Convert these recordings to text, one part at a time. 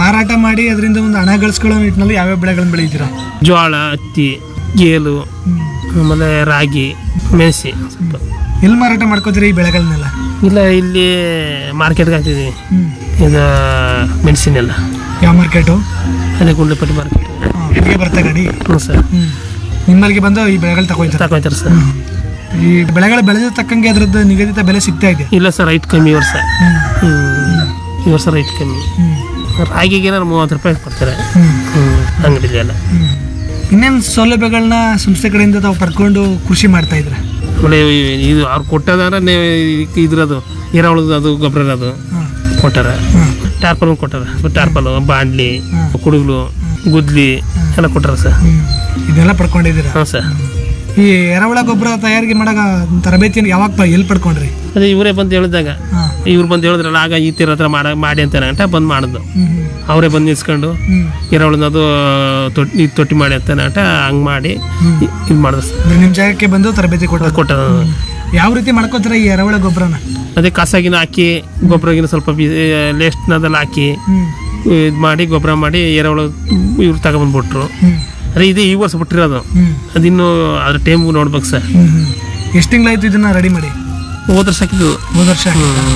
ಮಾರಾಟ ಮಾಡಿ ಅದರಿಂದ ಒಂದು ಹಣ ಗಳಿಸ್ಕೊಳ್ಳೋ ನಿಟ್ಟಿನಲ್ಲಿ ಯಾವ್ಯಾವ ಬೆಳೆಗಳನ್ನ ಬೆಳೀತೀರಾ ಜೋಳ ಹತ್ತಿ ಗೇಲು ಆಮೇಲೆ ರಾಗಿ ಮೆಣಸಿ ಸ್ವಲ್ಪ ಎಲ್ಲಿ ಮಾರಾಟ ಮಾಡ್ಕೋತೀರಿ ಈ ಬೆಳೆಗಳನ್ನೆಲ್ಲ ಇಲ್ಲ ಇಲ್ಲಿ ಮಾರ್ಕೆಟ್ಗೆ ಹಾಕ್ತಿದ್ದೀವಿ ಹ್ಮ್ ಇದು ಮೆಣಸಿನೆಲ್ಲ ಯಾವ ಮಾರ್ಕೆಟು ಅದೇ ಗುಂಡ್ಲಪಟ್ಟಿ ಮಾರ್ಕೆಟ್ ಇಲ್ಲಿಗೆ ಬರ್ತಾ ಗಾಡಿ ಹ್ಞೂ ಸರ್ ಹ್ಮ್ ನಿಮ್ಮಲ್ಲಿಗೆ ಬಂದು ಈ ಬೆಳೆಗಳು ತಗೊಳ್ತಾರೆ ತಗೊಳ್ತಾರೆ ಸರ್ ಈ ಬೆಳೆಗಳು ಬೆಳೆದ ತಕ್ಕಂಗೆ ಅದ್ರದ್ದು ನಿಗದಿತ ಬೆಲೆ ಸಿಗ್ತಾ ಇದೆ ಇಲ್ಲ ಸರ್ ರೈಟ್ ಕಮ್ಮಿ ಈ ವರ್ಷ ಹ್ಮ್ ಹ್ಞೂ ಈ ವರ್ಷ ರೈಟ್ ಕಮ್ಮಿ ಹ್ಮ್ ರಾಗಿಗೆ ಏನಾದ್ರು ಮೂವತ್ತು ರೂಪಾಯಿ ಕೊಡ್ತಾರೆ ಹ್ಮ್ ಹ್ಞೂ ಅಂಗಡಿಲಿ ಎಲ್ಲ ಹ್ಮ್ ಇನ್ನೇನು ಸೌಲಭ್ಯಗಳನ್ನ ಸಂಸ್ಥೆ ಕಡೆಯಿಂದ ತಾವು ಪಡ್ಕೊಂಡು ಕೃಷಿ ಮಾಡ್ತಾ ಇದ್ರ ಆಮೇಲೆ ಈ- ಇದು ಅವ್ರು ಕೊಟ್ಟದಂದ್ರೆ ನೀವು ಇದಕ್ಕೆ ಇದ್ರದು ಏರಾವಳದು ಅದು ಗೊಬ್ಬರ ಇರೋದು ಹಾಂ ಕೊಟ್ಟಾರ ಹಾಂ ಟಾರ್ಪಲ್ ಕೊಟ್ಟಾರ ಟಾರ್ಪಲ್ ಬಾಂಡ್ಲಿ ಹ್ಮ್. ಕುಡುಗ್ಲು ಗುದ್ಲಿ ಎಲ್ಲ ಕೊಟ್ಟಾರ ಸರ್ ಹ್ಮ್ ಇದೆಲ್ಲ ಪಡ್ಕೊಂಡಿದ್ದೀರಾ ಹಾಂ ಸರ್ ಈ ಎರೆಹುಳ ಗೊಬ್ಬರ ತಯಾರಿಕೆ ಮಾಡಾಗ ತರಬೇತಿಯನ್ನು ಯಾವಾಗ ಪ- ಎಲ್ಲಿ ಪಡ್ಕೊಂಡ್ರಿ ಅದೇ ಇವರೇ ಬಂದು ಹೇಳಿದಾಗ ಹಾಂ ಇವ್ರು ಬಂದು ಹೇಳಿದ್ರಲ್ಲ ಆಗ ಈ ತೀರ ಹತ್ರ ಮಾಡ ಮಾಡಿ ಅಂತ ಗಂಟ ಬಂದು ಮಾಡಿದ್ದು ಹ್ಮ್ ಹ್ಮ್ ಅವರೇ ಬಂದು ನಿಲ್ಸ್ಕೊಂಡು ಹ್ಮ್ ಎರೆಹುಳದ ಅದು ತೊಟ್ಟಿ ಇದು ತೊಟ್ಟಿ ಮಾಡಿ ಅಂತ ಗಂಟ ಹಂಗೆ ಮಾಡಿ ಇದು ಮಾಡಿದ್ರು ಸರ್ ಅಂದ್ರೆ ನಿಮ್ಮ ಜಾಗಕ್ಕೆ ಬಂದು ತರಬೇತಿ ಕೊಟ್ಟು ಕೊಟ್ಟ ಯಾವ ರೀತಿ ಮಾಡ್ಕೋತೀರ ಈ ಎರೆಹುಳ ಗೊಬ್ಬರನ ಅದೇ ಕಸಾಗಿನ ಹಾಕಿ ಗೊಬ್ಬರಗಿನ ಸ್ವಲ್ಪ ಲೇಸ್ಟ್ನದೆಲ್ಲ ಹಾಕಿ ಹ್ಮ್ ಇದು ಮಾಡಿ ಗೊಬ್ಬರ ಮಾಡಿ ಎರೆಹುಳ ಇವ್ರು ತಗೊಂಬಂದ್ಬಿಟ್ರು ಹ್ಮ್ ಅದೇ ಇದು ಈ ವರ್ಷ ಬಿಟ್ಟಿರೋದು ಹ್ಮ್ ಅದಿನ್ನು ಅದ್ರ ಟೈಮ್ಗೂ ನೋಡ್ಬೇಕು ಸರ್ ಹ್ಮ್ ಹ್ಮ್ ಎಷ್ಟು ತಿಂಗಳಾಯ್ತು ಇದನ್ನ ರೆಡಿ ಮಾಡಿ ಹೋದ ವರ್ಷ ಹಾಕಿದ್ದು ಹೋದ ವರ್ಷ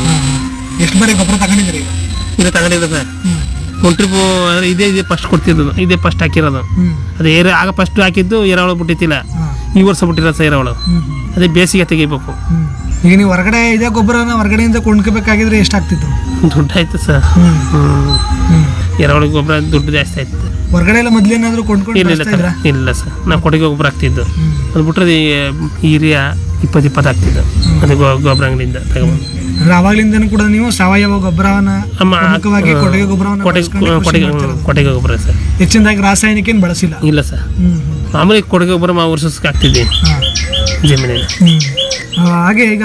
ಎಷ್ಟು ಬಾರಿ ಗೊಬ್ಬರ ತಗೊಂಡಿದ್ದೀರಿ ಈಗ ಇದು ತಗೊಂಡಿದ್ದು ಸರ್ ಹ್ಮ್ ಒಂದು ಟ್ರಿಪ್ಪು ಇದೇ ಇದೇ ಫಸ್ಟ್ ಕೊಡ್ತಿದ್ದು ಇದೇ ಫಸ್ಟ್ ಹಾಕಿರೋದು ಹ್ಮ್ ಅದೇ ಏರ ಆಗ ಫಸ್ಟ್ ಹಾಕಿದ್ದು ಎರೆಹುಳ ಬಿಟ್ಟಿತ್ತಿಲ್ಲ ಹಾಂ ಈ ವರ್ಷ ಬಿಟ್ಟಿರೋದು ಸರ್ ಎರೆಹುಳು ಹ್ಮ್ ಹ್ಮ್ ಅದೇ ಬೇಸಿಗೆ ತೆಗಿಬೇಕು ಹ್ಮ್ ಈಗ ನೀವು ಹೊರಗಡೆ ಇದೇ ಗೊಬ್ಬರನ ಹೊರಗಡೆಯಿಂದ ಕೊಂಡ್ಕೋಬೇಕಾಗಿದ್ರೆ ಎಷ್ಟಾಗ್ತಿತ್ತು ದುಡ್ಡು ಆಯ್ತು ಸರ್ ಹ್ಮ್ ಹ್ಞೂ ಹ್ಮ್ ಎರೆಹುಳ ಗೊಬ್ಬರ ದುಡ್ಡು ಜಾಸ್ತಿ ಆಯ್ತು ಹೊರಗಡೆ ಎಲ್ಲ ಮೊದ್ಲೇನಾದ್ರೂ ಕೊಂಡ್ಕೊಂಡು ಇಲ್ಲ ಇಲ್ಲ ಬಳಸ್ತಾ ಇದ್ರಾ? ಸರ್ ಇಲ್ಲ ಸರ್ ನಾವು ಕೊಟ್ಟಿಗೆ ಗೊಬ್ಬರ ಹಾಕ್ತಿದ್ದು ಹ್ಮ್ ಅದು ಬಿಟ್ಟರೆ ಯೂರಿಯಾ ಇಪ್ಪತ್ತು ಇಪ್ಪತ್ತು ಹಾಕ್ತಿದ್ದು ಅದು ಗೊ- ಗೊಬ್ಬರ ಅಂಗಡಿಯಿಂದ ತಗೊಂಡು ಅಂದ್ರೆ ಅವಾಗ್ಲಿಂದನೂ ಕೂಡ ನೀವು ಸಾವಯವ ಗೊಬ್ಬರವನ್ನ ಅಮ್ಮ ಪ್ರಮುಖವಾಗಿ ಕೊಟ್ಟಿಗೆ ಗೊಬ್ಬರವನ್ನ ಕೊಟ್ಟಿಗೆ ಬಳಸ್ಕೊಂಡು ಕೃಷಿ ಕೊಟ್ಟಿಗೆ ಮಾಡ್ತಿರೋದು. ಕೊಟ್ಟಿಗೆ ಗೊಬ್ಬರ ಸರ್ ಹೆಚ್ಚಿನದಾಗಿ ರಾಸಾಯನಿಕ ಏನ್ ಬಳಸಿಲ್ಲ ಇಲ್ಲ ಸರ್ ಹ್ಮ್ ಹ್ಮ್. ಮಾಮೂಲಿ ಕೊಟ್ಟಿಗೆ ಗೊಬ್ಬರ ಮಾ ವರ್ಷಕ್ಕೆ ಹಾಕ್ತಿದ್ವಿ ಹಾ. ಜಮೀನಿಗೆ ಹ್ಮ್. ಆ, ಹಾಗೆ ಈಗ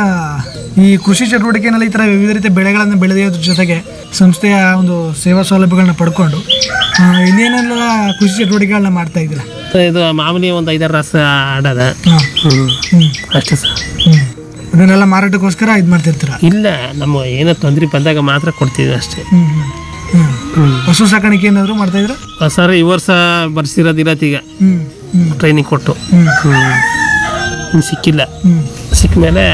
ಈ ಕೃಷಿ ಚಟುವಟಿಕೆನಲ್ಲಿ ಈ ಥರ ವಿವಿಧ ರೀತಿಯ ಬೆಳೆಗಳನ್ನು ಬೆಳೆಯೋದ್ರ ಜೊತೆಗೆ ಸಂಸ್ಥೆಯ ಒಂದು ಸೇವಾ ಸೌಲಭ್ಯಗಳನ್ನ ಪಡ್ಕೊಂಡು ಆ, ಇನ್ನೇನೆಲ್ಲ ಕೃಷಿ ಚಟುವಟಿಕೆಗಳನ್ನ ಮಾಡ್ತಾ ಇದ್ದೀರಾ ಇದು ಮಾಮೂಲಿ ಒಂದು ಐದಾರು ರಸ ಆಡದ ಹಾಂ ಹ್ಞೂ ಹ್ಞೂ ಅಷ್ಟೇ ಸರ್ ಹ್ಞೂ ಅದನ್ನೆಲ್ಲ ಮಾರಾಟಕ್ಕೋಸ್ಕರ ಇದು ಮಾಡ್ತಿರ್ತೀರಾ ಇಲ್ಲ ನಮ್ಮ ಏನೋ ತೊಂದರೆ ಬಂದಾಗ ಮಾತ್ರ ಕೊಡ್ತೀವಿ ಅಷ್ಟೇ ಹ್ಞೂ ಹ್ಞೂ ಹ್ಞೂ ಹಸು ಸಾಕಾಣಿಕೆ ಏನಾದರೂ ಮಾಡ್ತಾ ಇದ್ದೀರಾ ಸರ್ ಈ ವರ್ಷ ಬರ್ಸಿರೋದು ಇರತ್ತೀಗ ಹ್ಞೂ ಹ್ಞೂ ಟ್ರೈನಿಂಗ್ ಕೊಟ್ಟು ಹ್ಞೂ ಹ್ಞೂ ಇನ್ನು ಸಿಕ್ಕಿಲ್ಲ ಹ್ಞೂ ಸಿಕ್ಕ ಮೇಲೆ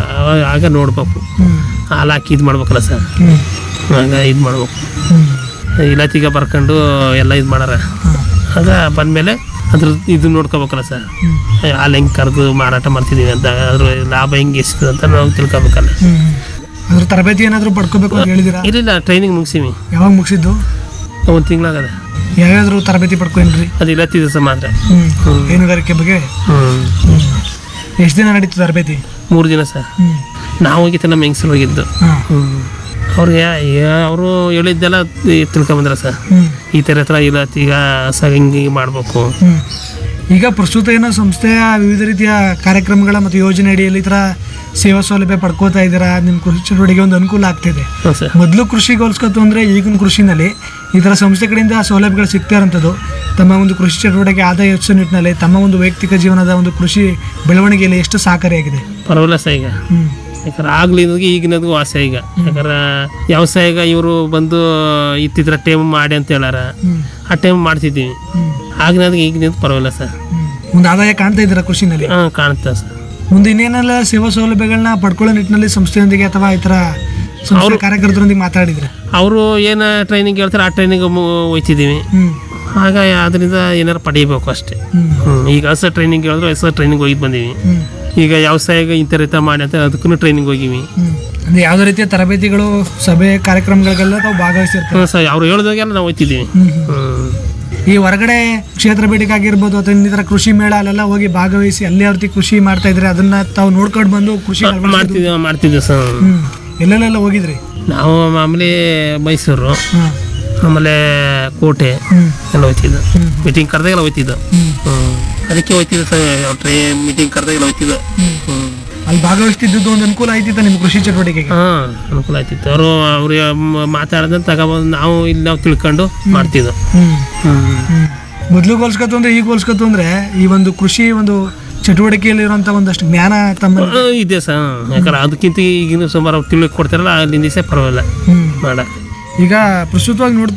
ಆಗ ನೋಡ್ಬೇಕು ಹ್ಞೂ ಹಾಲು ಹಾಕಿ ಇದು ಮಾಡ್ಬೇಕಲ್ಲ ಸರ್ ಹ್ಞೂ ಆಗ ಇದು ಮಾಡ್ಬೇಕು ಹ್ಞೂ ಇಲಾತಿಗ ಬರ್ಕೊಂಡು ಎಲ್ಲ ಇದು ಮಾಡಾರ ಹಾಂ ಆಗ ಬಂದಮೇಲೆ ಅದ್ರ ಇದು ನೋಡ್ಕೋಬೇಕಲ್ಲ ಸರ್ ಹ್ಞೂ ಹಾಲು ಹೆಂಗೆ ಕರೆದು ಮಾರಾಟ ಮಾಡ್ತಿದ್ದೀವಿ ಅಂತ ಅದ್ರ ಲಾಭ ಹೆಂಗೆ ಎಷ್ಟಿದೆ ಅಂತ ನಾವು ತಿಳ್ಕೊಬೇಕಲ್ಲ ಹ್ಞೂ ಅದ್ರ ತರಬೇತಿ ಏನಾದರೂ ಪಡ್ಕೋಬೇಕು ಅಂತ ಹೇಳಿದಿರಾ ಇಲ್ಲ ಟ್ರೈನಿಂಗ್ ಮುಗಿಸಿವಿ ಯಾವಾಗ ಮುಗಿಸಿದ್ದು ಒಂದು ತಿಂಗಳಾಗದ ಯಾವ್ಯಾವ್ದು ತರಬೇತಿ ಪಡ್ಕೊಂಡ್ರಿ ಅದು ಇಲಾತಿ ದಿವಸ ಮಾತ್ರ ಹ್ಞೂ ಹೈನುಗಾರಿಕೆ ಬಗ್ಗೆ ಹ್ಞೂ ಹ್ಞೂ ಎಷ್ಟು ದಿನ ನಡೀತು ತರಬೇತಿ ಮೂರು ದಿನ ಸರ್ ಹ್ಞೂ ನಾವು ಹೋಗಿತ್ತು ನಮ್ಮ ಹೆಂಗಸರು ಹೋಗಿದ್ದು ಹಾಂ ಹ್ಞೂ ಅವ್ರಿಗೆ ಅವರು ಹೇಳಿದ್ದೆಲ್ಲ ತಿ- ತಿಳ್ಕೊಂಬಂದ್ರ ಸರ್ ಹ್ಞೂ ಈ ಥರ ಹತ್ರ ಇಲಾತಿ ಈಗ ಸರ್ ಹಿಂಗೆ ಹಿಂಗೆ ಮಾಡಬೇಕು ಹ್ಞೂ ಈಗ ಪ್ರಸ್ತುತ ಏನೋ ಸಂಸ್ಥೆಯ ವಿವಿಧ ರೀತಿಯ ಕಾರ್ಯಕ್ರಮಗಳ ಮತ್ತು ಯೋಜನೆ ಅಡಿಯಲ್ಲಿ ಈ ಥರ ಸೇವಾ ಸೌಲಭ್ಯ ಪಡ್ಕೋತಾ ಇದ್ದೀರಾ ನಿಮ್ಮ ಕೃಷಿ ಚಟುವಟಿಕೆ ಒಂದು ಅನುಕೂಲ ಆಗ್ತಿದೆ ಹ್ಞೂ ಸರ್ ಮೊದಲು ಕೃಷಿಗೆ ಹೋಲಿಸ್ಕೊತು ಅಂದರೆ ಈಗಿನ ಕೃಷಿನಲ್ಲಿ ಈ ಥರ ಸಂಸ್ಥೆ ಕಡೆಯಿಂದ ಸೌಲಭ್ಯಗಳು ಸಿಗ್ತಾ ಇರೋಂಥದ್ದು ತಮ್ಮ ಒಂದು ಕೃಷಿ ಚಟುವಟಿಕೆ ಆದಾಯ ಹೆಚ್ಚಿಸೋ ನಿಟ್ಟಿನಲ್ಲಿ ತಮ್ಮ ಒಂದು ವೈಯಕ್ತಿಕ ಜೀವನದ ಒಂದು ಕೃಷಿ ಬೆಳವಣಿಗೆಯಲ್ಲಿ ಎಷ್ಟು ಸಹಕಾರಿಯಾಗಿದೆ ಪರವಾಗಿಲ್ಲ ಸರ್ ಈಗ ಹ್ಞೂ ಯಾಕಂದ್ರೆ ಆಗ್ಲಿನದ್ಗೆ ಈಗಿನದ್ಗೂ ಆಸೆ ಈಗ ಯಾಕಂದ್ರೆ ವ್ಯವಸಾಯಗ ಇವರು ಬಂದು ಇತ್ತಿದ್ರ ಟೈಮ್ ಮಾಡಿ ಅಂತ ಹೇಳಾರ ಹ್ಞೂ ಆ ಟೈಮ್ ಮಾಡ್ತಿದ್ದೀವಿ ಹ್ಞೂ ಆಗಿನದ್ಗೆ ಈಗಿನದು ಪರವಾಗಿಲ್ಲ ಸರ್ ಹ್ಞೂ ಮುಂದೆ ಆದಾಯ ಕಾಣ್ತಾ ಇದ್ದೀರಾ ಕೃಷಿನಲ್ಲಿ ಹಾಂ ಕಾಣುತ್ತೆ ಸರ್ ಮುಂದೆ ಇನ್ನೇನೆಲ್ಲ ಸೇವಾ ಸೌಲಭ್ಯಗಳನ್ನ ಪಡ್ಕೊಳ್ಳೋ ನಿಟ್ಟಿನಲ್ಲಿ ಸಂಸ್ಥೆಯೊಂದಿಗೆ ಅಥವಾ ಈ ಥರ ಸಂಸ್ಥೆ ಕಾರ್ಯಕರ್ತರೊಂದಿಗೆ ಮಾತಾಡಿದ್ರೆ ಅವರು ಏನು ಟ್ರೈನಿಂಗ್ ಹೇಳ್ತಾರೆ ಆ ಟ್ರೈನಿಂಗ್ ಹೋಯ್ತಿದ್ದೀವಿ ಹ್ಮ್ ಆಗ ಅದರಿಂದ ಏನಾರು ಪಡೀಬೇಕು ಅಷ್ಟೇ ಹ್ಮ್ ಹ್ಮ್. ಈಗ ಹೊಸ ಟ್ರೈನಿಂಗ್ ಹೇಳಿದ್ರು ಹೊಸ ಟ್ರೈನಿಂಗ್ ಹೋಗಿ ಬಂದೀವಿ ಹ್ಮ್ ಈಗ ವ್ಯವಸಾಯಗ ಇಂಥ ರೀತಿ ಮಾಡಿ ಅಂತ ಅದಕ್ಕೂ ಟ್ರೈನಿಂಗ್ ಹೋಗಿವಿ ಹ್ಮ್ ಅಂದ್ರೆ ಯಾವುದೇ ರೀತಿಯ ತರಬೇತಿಗಳು ಸಭೆ ಕಾರ್ಯಕ್ರಮಗಳಿಗೆಲ್ಲ ತಾವು ಭಾಗವಹಿಸಿರ್ತಾರೆ ಹ್ಞೂ ಸರ್ ಅವ್ರು ಹೇಳಿದಾಗೆಲ್ಲ ನಾವು ಹೋಗ್ತಿದ್ದೀವಿ ಹ್ಮ್ ಹ್ಮ್. ಹ್ಞೂ ಈ ಹೊರಗಡೆ ಕ್ಷೇತ್ರ ಭೇಟಿಗೆ ಆಗಿರ್ಬೋದು ಅಥವಾ ಇನ್ನಿತರ ಕೃಷಿ ಮೇಳ ಅಲ್ಲೆಲ್ಲ ಹೋಗಿ ಭಾಗವಹಿಸಿ ಅಲ್ಲಿ ಯಾವ ರೀತಿ ಕೃಷಿ ಮಾಡ್ತಾ ಇದ್ರೆ ಅದನ್ನ ತಾವು ನೋಡ್ಕೊಂಡು ಬಂದು ಕೃಷಿ ಅಳವಡಿಸೋದು. ಮಾಡ್ತಿದ್ದೀವಿ ಮಾಡ್ತಿದ್ದೀವಿ ಸರ್ ಹ್ಮ್ ಎಲ್ಲೆಲ್ಲೆಲ್ಲ ಹೋಗಿದ್ರಿ ನಾವು ಮಾಮೂಲಿ ಮೈಸೂರು ಹ್ಮ್ ಆಮೇಲೆ ಕೋಟೆ ಹ್ಮ್ ಎಲ್ಲ ಹೋಗ್ತಿದ್ದು ಹ್ಮ್. ಮೀಟಿಂಗ್ ಕರೆದಾಗೆಲ್ಲ ಹೋಗ್ತಿದ್ದು ಹ್ಮ್ ಹ್ಮ್. ಅದಕ್ಕೆ ಹೋಗ್ತಿದ್ದು ಸರ್ ಟ್ರೈನ್ ಮೀಟಿಂಗ್ ಕರೆದಾಗೆಲ್ಲ ಹೋಗ್ತಿದ್ದು ಹ್ಮ್. ಹ್ಞೂ ಅಲ್ಲಿ ಭಾಗವಹಿಸ್ತಿದ್ದು ಒಂದು ಅನುಕೂಲ ಆಯ್ತಿತ್ತ ನಿಮ್ಮ ಕೃಷಿ ಚಟುವಟಿಕೆಗೆ ಹಾಂ ಅನುಕೂಲ ಆಯ್ತಿತ್ತು ಅವರು ಅವ್ರಿಗೆ ಮಾತಾಡ್ದಂತ ತಗೊಬಂದು ನಾವು ಇಲ್ಲಿ ನಾವು ತಿಳ್ಕೊಂಡು ಮಾಡ್ತಿದ್ದು ಹ್ಮ್ ಹ್ಞೂ ಹ್ಮ್ ಮೊದಲು ಹೋಲ್ಸ್ಕೊತು ಅಂದ್ರೆ ಈಗ ಹೋಲ್ಸ್ಕೊತು ಅಂದ್ರೆ ಈ ಒಂದು ಕೃಷಿ ಒಂದು ಚಟುವಟಿಕೆಯಲ್ಲಿ ಇರುವಂತ ಒಂದಷ್ಟು ಜ್ಞಾನ ತಮ್ಮ ಆ, ಇದೆ ಸರ್ ಯಾಕಂದ್ರೆ ಅದಕ್ಕಿಂತ ಈಗಿನ ಸುಮಾರು ತಿಳಿ ಕೊಡ್ತಾರಲ್ಲ ಅಲ್ಲಿಂದ ದಿವಸ ಪರವಾಗಿಲ್ಲ ಹ್ಮ್ ಮಾಡಕ್ಕೆ ಈಗ ಪ್ರಸ್ತುತವಾಗಿ ನೋಡ್